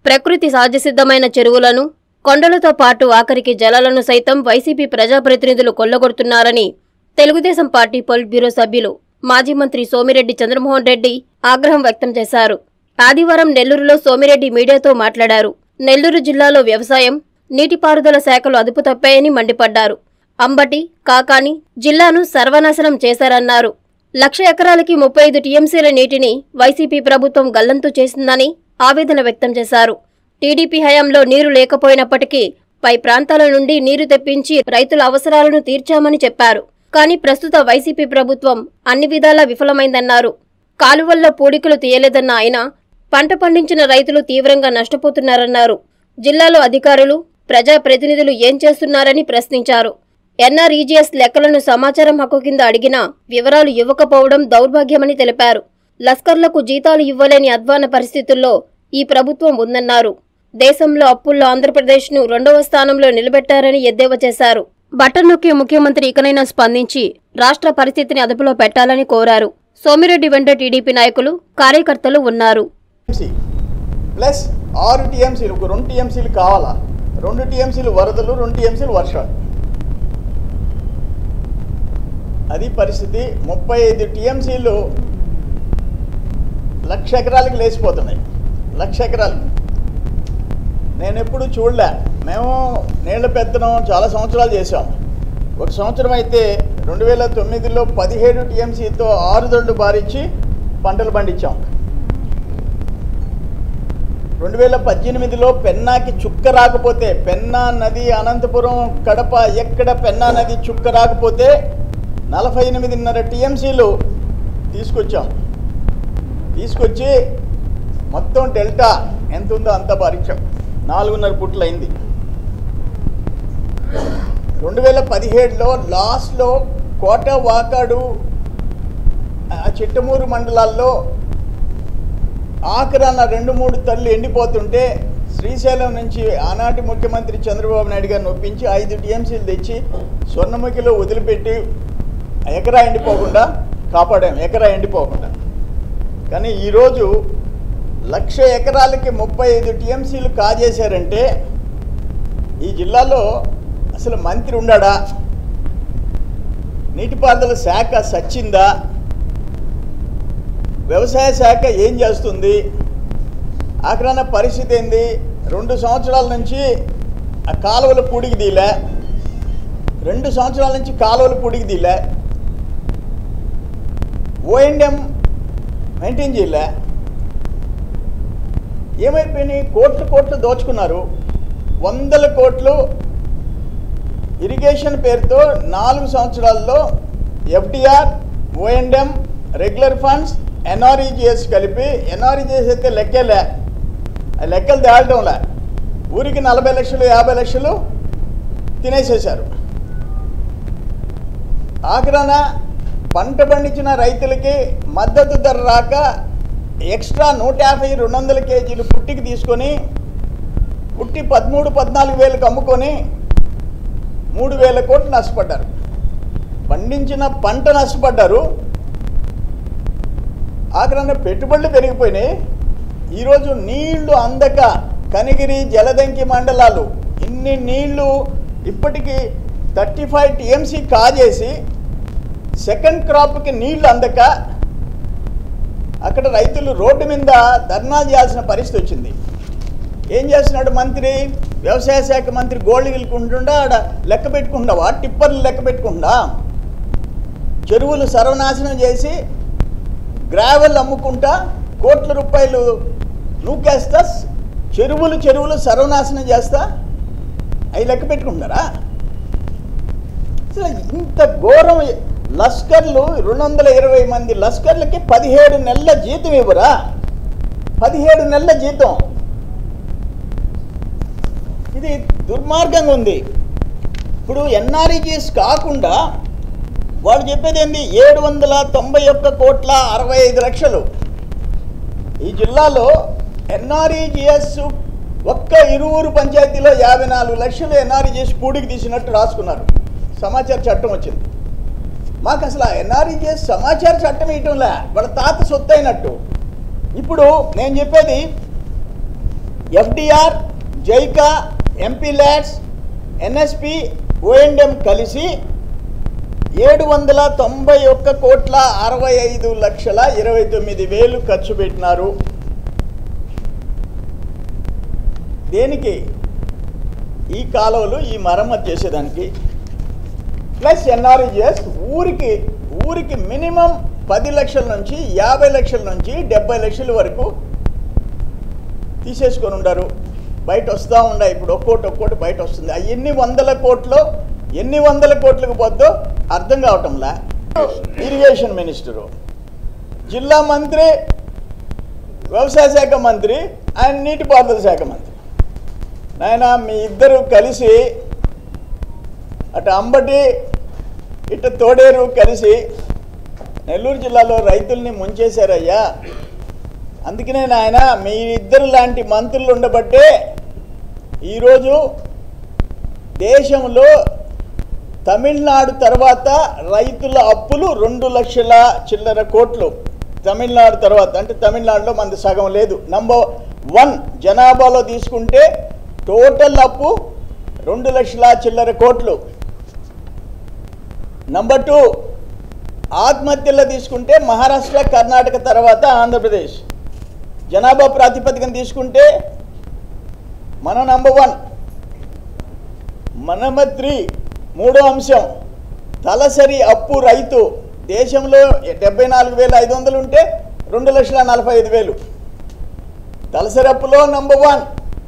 ప్రకృతి సహజసిద్ధమైన చెరువులను కొండలతో పాటు ఆఖరికి జలాలను సైతం వైసీపీ ప్రజాప్రతినిధులు కొల్లగొడుతున్నారని తెలుగుదేశం పార్టీ పొలిట్ బ్యూరో సభ్యులు మాజీ మంత్రి సోమిరెడ్డి చంద్రమోహన్ రెడ్డి ఆగ్రహం వ్యక్తం చేశారు ఆదివారం నెల్లూరులో సోమిరెడ్డి మీడియాతో మాట్లాడారు నెల్లూరు జిల్లాలో వ్యవసాయం నీటిపారుదల శాఖలు అదుపు తప్పాయని మండిపడ్డారు అంబటి కాకాని జిల్లాను సర్వనాశనం చేశారన్నారు లక్ష ఎకరాలకి ముప్పై ఐదు టీఎంసీల నీటిని వైసీపీ ప్రభుత్వం గల్లంతు చేసిందని ఆవేదన వ్యక్తం చేశారు టీడీపీ హయాంలో నీరు లేకపోయినప్పటికీ పై ప్రాంతాల నుండి నీరు తెప్పించి రైతుల అవసరాలను తీర్చామని చెప్పారు కానీ ప్రస్తుత వైసీపీ ప్రభుత్వం అన్ని విధాలా విఫలమైందన్నారు కాలువల్లో పూడికలు తీయలేదన్న ఆయన పంట పండించిన రైతులు తీవ్రంగా నష్టపోతున్నారన్నారు జిల్లాలో అధికారులు ప్రజాప్రతినిధులు ఏం చేస్తున్నారని ప్రశ్నించారు ఎన్ఆర్ఈజీఎస్ లెక్కలను సమాచారం హక్కు కింద అడిగినా వివరాలు ఇవ్వకపోవడం దౌర్భాగ్యమని తెలిపారు లస్కర్లకు జీతాలు ఇవ్వలేని అధ్వాన పరిస్థితుల్లో ఈ ప్రభుత్వం ఉందన్నారు దేశంలో అప్పుల్లో ఆంధ్రప్రదేశ్ను రెండవ స్థానంలో నిలబెట్టారని ఎద్దేవా చేశారు బటన్ నొక్కే ముఖ్యమంత్రి ఇకనైనా స్పందించి రాష్ట్ర పరిస్థితిని అదుపులో పెట్టాలని కోరారు సోమిరెడ్డి వెంట టీడీపీ నాయకులు కార్యకర్తలు ఉన్నారు టీఎంసీ ప్లస్ ఆరు టీఎంసీలు ఒక రెండు టీఎంసీలు కావాలా రెండు టీఎంసీలు వరదలు రెండు టీఎంసీలు వర్షాలు అది పరిస్థితి ముప్పై ఐదు టీఎంసీలు లక్ష ఎకరాలకి లేచిపోతున్నాయి లక్ష ఎకరాలకి నేను ఎప్పుడు చూడలే మేము నీళ్ల పెత్తనం చాలా సంవత్సరాలు చేసాం ఒక సంవత్సరం అయితే రెండు వేల తొమ్మిదిలో పదిహేడు టీఎంసీతో ఆరు దొడ్లు బారిచ్చి పంటలు పండించాం రెండు వేల పద్దెనిమిదిలో పెన్నాకి చుక్క రాకపోతే పెన్నా నది అనంతపురం కడప ఎక్కడ పెన్నా నది చుక్క రాకపోతే నలభై ఎనిమిదిన్నర టీఎంసీలు తీసుకొచ్చాం తీసుకొచ్చి మొత్తం డెల్టా ఎంత ఉందో అంత భరించాం నాలుగున్నర పుట్లు అయింది రెండు వేల పదిహేడులో లాస్ట్లో కోట వాకాడు ఆ చిట్టమూరు మండలాల్లో ఆఖరాన రెండు మూడు తల్లు ఎండిపోతుంటే శ్రీశైలం నుంచి ఆనాటి ముఖ్యమంత్రి చంద్రబాబు నాయుడు గారిని ఒప్పించి ఐదు టీఎంసీలు తెచ్చి స్వర్ణముఖిలో వదిలిపెట్టి ఎకరా ఎండిపోకుండా కాపాడాం ఎకరా ఎండిపోకుండా కానీ ఈరోజు లక్ష ఎకరాలకి ముప్పై ఐదు టీఎంసీలు కాజేశారంటే ఈ జిల్లాలో అసలు మంత్రి ఉండాడా నీటిపారుదల శాఖ సచ్చిందా వ్యవసాయ శాఖ ఏం చేస్తుంది ఆఖరాన పరిస్థితి ఏంది రెండు సంవత్సరాల నుంచి ఆ కాలువల పూడికి దీలే రెండు సంవత్సరాల నుంచి కాలువల పూడికి దీలే ఓఎండ్ఎం మెయింటైన్ చేయలే ఏమైపోయినాయి కోట్లు కోట్లు దోచుకున్నారు వందల కోట్లు ఇరిగేషన్ పేరుతో నాలుగు సంవత్సరాల్లో FDR O and M regular funds NREGS కలిపి ఎన్ఆర్ఈజిఎస్ అయితే లెక్కేలే ఆ లెక్కలు తేలటంలే ఊరికి నలభై లక్షలు యాభై లక్షలు తినేసేశారు ఆఖరాన పంట పండించిన రైతులకి మద్దతు ధర రాక ఎక్స్ట్రా నూట యాభై రెండు వందల కేజీలు పుట్టికి తీసుకొని పుట్టి పదమూడు పద్నాలుగు వేలకు అమ్ముకొని మూడు వేల కోట్లు నష్టపడ్డారు పండించిన పంట నష్టపడ్డారు ఆఖరణ పెట్టుబడులు పెరిగిపోయినాయి ఈరోజు నీళ్లు అందక కనిగిరి జలదంకి మండలాలు ఇన్ని నీళ్లు ఇప్పటికీ థర్టీ ఫైవ్ టీఎంసీ కాజేసి సెకండ్ క్రాప్కి నీళ్లు అందక అక్కడ రైతులు రోడ్డు మీద ధర్నాలు చేయాల్సిన పరిస్థితి వచ్చింది ఏం చేస్తున్నాడు మంత్రి వ్యవసాయ శాఖ మంత్రి గోల్డ్ గిలుకుంటుండా ఆడ లెక్క పెట్టుకుంటావా టిప్పర్లు లెక్క పెట్టుకుంటా చెరువులు సర్వనాశనం చేసి గ్రావెల్ అమ్ముకుంటా కోట్ల రూపాయలు నూకేస్తా చెరువులు చెరువులు సర్వనాశనం చేస్తా అవి లెక్క పెట్టుకుంటారా అసలు ఇంత ఘోరం లష్కర్లు రెండు వందల ఇరవై మంది లష్కర్లకి పదిహేడు నెలల జీతం ఇవ్వరా పదిహేడు నెలల జీతం ఇది దుర్మార్గంగా ఉంది ఇప్పుడు ఎన్ఆర్ఈజీఎస్ కాకుండా వాళ్ళు చెప్పేది ఏంది ఏడు వందల తొంభై ఒక్క కోట్ల అరవై ఐదు లక్షలు ఈ జిల్లాలో ఎన్ఆర్ఈజిఎస్ ఒక్క ఇరువురు పంచాయతీలో యాభై నాలుగు లక్షలు ఎన్ఆర్ఈజిఎస్ పూడికి తీసినట్టు రాసుకున్నారు సమాచార చట్టం వచ్చింది మాకు అసలు ఎన్ఆర్ఈజిఎస్ సమాచార చట్టం ఇవ్వటంలే వాళ్ళ తాత సొత్తు అయినట్టు ఇప్పుడు నేను చెప్పేది FDR JICA MP LADS NSP O and M కలిసి ఏడు వందల తొంభై ఒక్క కోట్ల అరవై ఐదు లక్షల ఇరవై తొమ్మిది వేలు ఖర్చు పెట్టినారు దేనికి ఈ కాలువలు ఈ మరమ్మతు చేసేదానికి ప్లస్ ఎన్ఆర్ఈజిఎస్ ఊరికి ఊరికి మినిమం పది లక్షల నుంచి యాభై లక్షల నుంచి డెబ్బై లక్షల వరకు తీసేసుకొని ఉండారు బయట వస్తూ ఉండే ఇప్పుడు ఒక్కోటి ఒక్కోటి బయట వస్తుంది ఆ ఎన్ని వందల కోట్లు ఎన్ని వందల కోట్లకు పోద్దో అర్థం కావటంలా ఇరిగేషన్ మినిస్టరు జిల్లా మంత్రి వ్యవసాయ శాఖ మంత్రి ఆయన నీటిపారుదల శాఖ మంత్రి నాయన మీ ఇద్దరు కలిసి అటు అంబటి ఇటు తోడేరు కలిసి నెల్లూరు జిల్లాలో రైతుల్ని ముంచేశారయ్యా అందుకనే నాయన మీ ఇద్దరు లాంటి మంత్రులు ఉండబట్టే ఈరోజు దేశంలో తమిళనాడు తర్వాత రైతుల అప్పులు రెండు లక్షల చిల్లర కోట్లు తమిళనాడు తర్వాత అంటే తమిళనాడులో మనది సగం లేదు నంబర్ వన్ జనాభాలో తీసుకుంటే టోటల్ అప్పు రెండు లక్షల చిల్లర కోట్లు నంబర్ టూ ఆత్మహత్యల్లో తీసుకుంటే మహారాష్ట్ర కర్ణాటక తర్వాత ఆంధ్రప్రదేశ్ జనాభా ప్రాతిపదికన తీసుకుంటే మన నంబర్ వన్ మన త్రీ మూడో అంశం తలసరి అప్పు రైతు దేశంలో డెబ్బై నాలుగు వేల ఐదు వందలు ఉంటే రెండు లక్షల నలభై ఐదు వేలు తలసరి అప్పులో నంబర్ వన్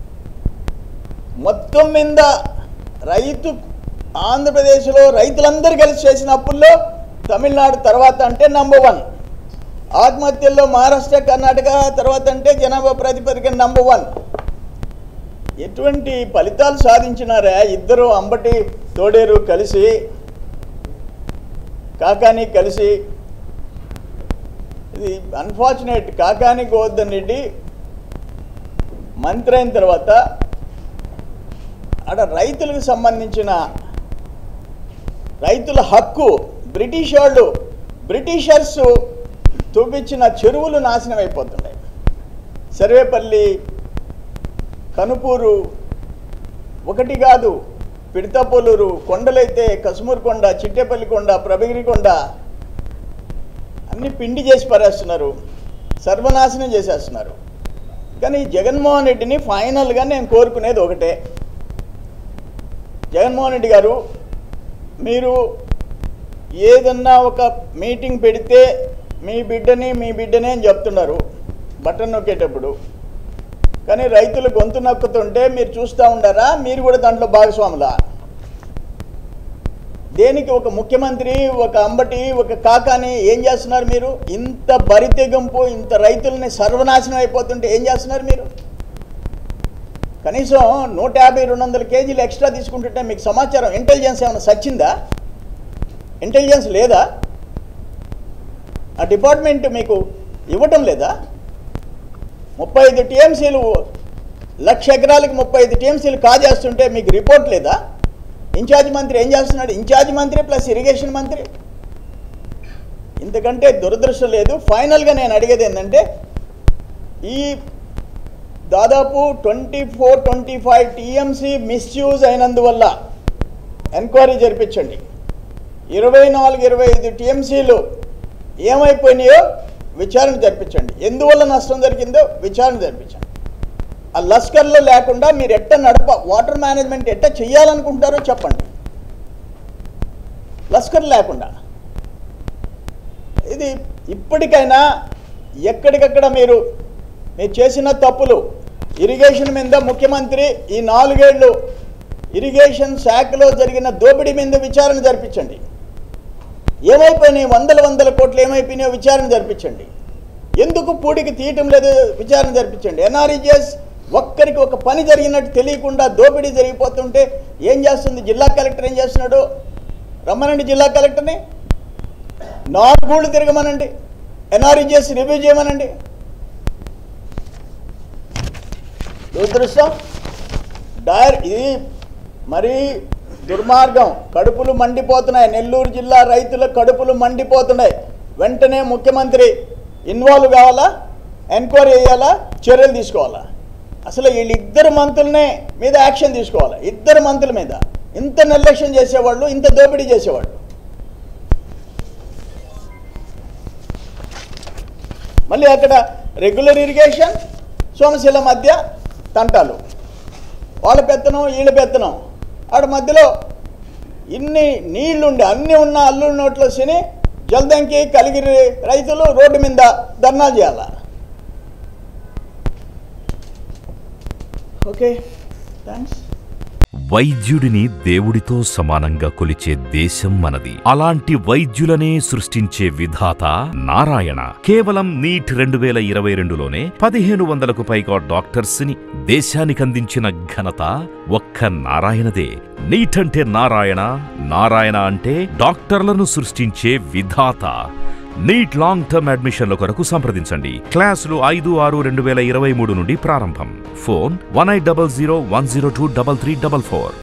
మొత్తం మీద రైతు ఆంధ్రప్రదేశ్లో రైతులందరూ కలిసి చేసిన అప్పుల్లో తమిళనాడు తర్వాత అంటే నంబర్ వన్ ఆత్మహత్యల్లో మహారాష్ట్ర కర్ణాటక తర్వాత అంటే జనాభా ప్రాతిపదికన నంబర్ వన్ ఎటువంటి ఫలితాలు సాధించినారా ఇద్దరు అంబటి తోడేరు కలిసి కాకాని కలిసి ఇది అన్ఫార్చునేట్ కాకాని గోవర్ధన్ రెడ్డి మంత్రి అయిన తర్వాత ఆడ రైతులకు సంబంధించిన రైతుల హక్కు బ్రిటిష్ వాళ్ళు బ్రిటిషర్స్ చూపించిన చెరువులు నాశనం అయిపోతున్నాయి సర్వేపల్లి కనుపూరు ఒకటి కాదు పిడతపోలూరు కొండలైతే కసుమూరు కొండ చిట్టేపల్లి కొండ ప్రభగిరి కొండ అన్ని పిండి చేసి పారేస్తున్నారు సర్వనాశనం చేసేస్తున్నారు కానీ జగన్మోహన్ రెడ్డిని ఫైనల్గా నేను కోరుకునేది ఒకటే జగన్మోహన్ రెడ్డి గారు మీరు ఏదన్నా ఒక మీటింగ్ పెడితే మీ బిడ్డని మీ బిడ్డని అని చెప్తున్నారు బటన్ నొక్కేటప్పుడు కానీ రైతులు గొంతు నొక్కుతుంటే మీరు చూస్తూ ఉండారా మీరు కూడా దాంట్లో భాగస్వాములా దేనికి ఒక ముఖ్యమంత్రి ఒక అంబటి ఒక కాకాని ఏం చేస్తున్నారు మీరు ఇంత బరితెగింపు ఇంత రైతుల్ని సర్వనాశనం అయిపోతుంటే ఏం చేస్తున్నారు మీరు కనీసం నూట యాభై రెండు వందల కేజీలు ఎక్స్ట్రా తీసుకుంటుంటే మీకు సమాచారం ఇంటెలిజెన్స్ ఏమైనా సచ్చిందా ఇంటెలిజెన్స్ లేదా ఆ డిపార్ట్మెంట్ మీకు ఇవ్వటం లేదా ముప్పై ఐదు టీఎంసీలు లక్ష ఎకరాలకు ముప్పై ఐదు టీఎంసీలు కాజేస్తుంటే మీకు రిపోర్ట్ లేదా ఇన్ఛార్జ్ మంత్రి ఏం చేస్తున్నాడు ఇన్ఛార్జ్ మంత్రి ప్లస్ ఇరిగేషన్ మంత్రి ఇంతకంటే దురదృష్టం లేదు ఫైనల్గా నేను అడిగేది ఏంటంటే ఈ దాదాపు twenty four twenty five TMC misuse అయినందువల్ల ఎంక్వైరీ జరిపించండి ఇరవై నాలుగు ఇరవై ఐదు టీఎంసీలు ఏమైపోయినాయో విచారణ జరిపించండి ఎందువల్ల నష్టం జరిగిందో విచారణ జరిపించండి ఆ లస్కర్లో లేకుండా మీరు ఎట్ట నడప వాటర్ మేనేజ్మెంట్ ఎట్ట చేయాలనుకుంటారో చెప్పండి లస్కర్ లేకుండా ఇది ఇప్పటికైనా ఎక్కడికక్కడ మీరు మీరు చేసిన తప్పులు ఇరిగేషన్ మీద ముఖ్యమంత్రి ఈ నాలుగేళ్లు ఇరిగేషన్ శాఖలో జరిగిన దోపిడీ మీద విచారణ జరిపించండి ఏమైపోయినాయి వందల వందల కోట్లు ఏమైపోయినాయో విచారణ జరిపించండి ఎందుకు పూడికి తీయటం లేదు విచారణ జరిపించండి ఎన్ఆర్ఈజిఎస్ ఒక్కరికి ఒక పని జరిగినట్టు తెలియకుండా దోపిడీ జరిగిపోతుంటే ఏం చేస్తుంది జిల్లా కలెక్టర్ ఏం చేస్తున్నాడు రమ్మనండి జిల్లా కలెక్టర్ని నాలుగూళ్ళు తిరగమనండి ఎన్ఆర్ఈజిఎస్ రివ్యూ చేయమనండి దురదృష్టం డైర్ ఇది మరీ దుర్మార్గం కడుపులు మండిపోతున్నాయి నెల్లూరు జిల్లా రైతుల కడుపులు మండిపోతున్నాయి వెంటనే ముఖ్యమంత్రి ఇన్వాల్వ్ కావాలా ఎంక్వైరీ చేయాలా చర్యలు తీసుకోవాలా అసలు వీళ్ళిద్దరు మంత్రులనే మీద యాక్షన్ తీసుకోవాలి ఇద్దరు మంత్రుల మీద ఇంత నిర్లక్ష్యం చేసేవాళ్ళు ఇంత దోపిడీ చేసేవాళ్ళు మళ్ళీ అక్కడ రెగ్యులర్ ఇరిగేషన్ సోమశిల మధ్య తంటాలు వాళ్ళ పెత్తనం వీళ్ళ పెత్తనం ఆడ మధ్యలో ఇన్ని నీళ్లుండి అన్ని ఉన్న అల్లు నోట్లో సిని జల్దంకి కలిగిరి రైతులు రోడ్డు మీద ధర్నాలు చేయాల ఓకే థ్యాంక్స్ వైద్యుడిని దేవుడితో సమానంగా కొలిచే దేశం మనది అలాంటి వైద్యులనే సృష్టించే విధాత నారాయణ కేవలం నీట్ రెండు వేల ఇరవై రెండులోనే పదిహేను వందలకు పైగా డాక్టర్స్ ని దేశానికందించిన ఘనత ఒక్క నారాయణదే నీట్ అంటే నారాయణ నారాయణ అంటే డాక్టర్లను సృష్టించే విధాత నీట్ లాంగ్ టర్మ్ అడ్మిషన్ల కొరకు సంప్రదించండి క్లాసులు ఐదు ఆరు రెండు వేల ఇరవై మూడు నుండి ప్రారంభం phone one eight double zero one zero two double three double four